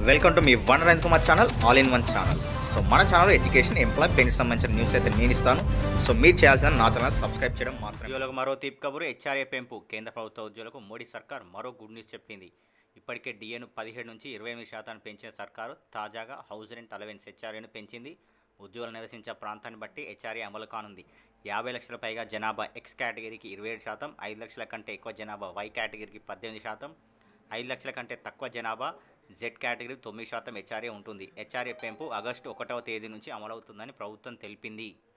welcome to మీ Varun Kumar channel all in one channel so మన channel education ఎంప్లాయ్ పెన్కి సంబంధించిన న్యూస్ అయితే నేను ఇస్తాను సో మీరు చేయాల్సిన నా ఛానల్ సబ్స్క్రైబ్ చేయడం మాత్రమే ఉద్యోగులకు మరో తీపి కబురు హెచ్ఆర్ఏ పెంపు కేంద్ర ప్రభుత్వ ఉద్యోగులకు మోడీ సర్కార్ మరో గుడ్ న్యూస్ చెప్పింది ఇప్పటికే డిఏను పదిహేడు నుంచి ఇరవై ఎనిమిది శాతాన్ని పెంచిన సర్కారు తాజాగా హౌస్ రెంట్ అలవెన్స్ హెచ్ఆర్ఏను పెంచింది ఉద్యోగులు నివసించే ప్రాంతాన్ని బట్టి హెచ్ఆర్ఏ అమలు కానుంది యాభై లక్షల పైగా జనాభా ఎక్స్ కేటగిరీకి ఇరవై ఏడు శాతం ఐదు లక్షల కంటే ఎక్కువ జనాభా వై కేటగిరీకి పద్దెనిమిది శాతం ఐదు లక్షల కంటే తక్కువ జనాభా జెడ్ కేటగిరీ తొమ్మిది శాతం హెచ్ఆర్ఏ ఉంటుంది హెచ్ఆర్ఏ పెంపు ఆగస్టు ఒకటవ తేదీ నుంచి అమలవుతుందని ప్రభుత్వం తెలిపింది